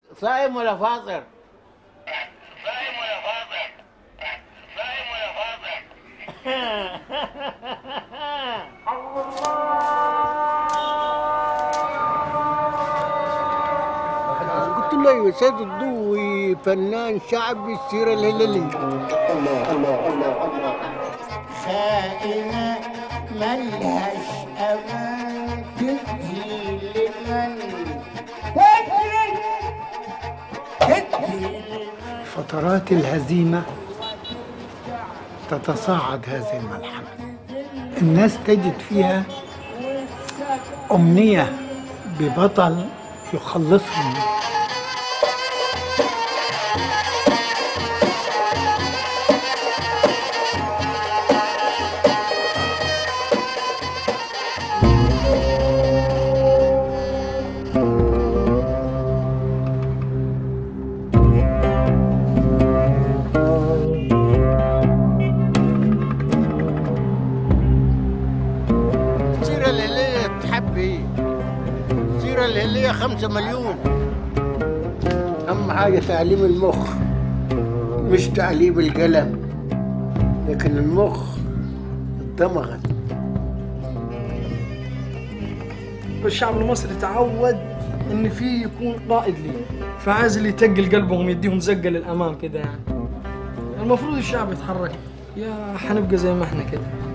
صايم ولا فاطر؟ صايم ولا فاطر صايم ولا فاطر قلت له ايوه سيد الضوي فنان شعبي السيره الهلاليه خائنة ملهاش أمان تدي لمن تدي لمن فترات الهزيمه تتصاعد هذه الملحمه الناس تجد فيها امنيه ببطل يخلصهم السيره الهلاليه تحب ايه السيره الهلاليه خمسة مليون اهم حاجه تعليم المخ مش تعليم القلم لكن المخ اتدمغت الشعب المصري تعود ان في يكون قائد ليه فعايز اللي يتقل قلبهم يديهم زقه للامام كده يعني المفروض الشعب يتحرك يا حنبقى زي ما احنا كده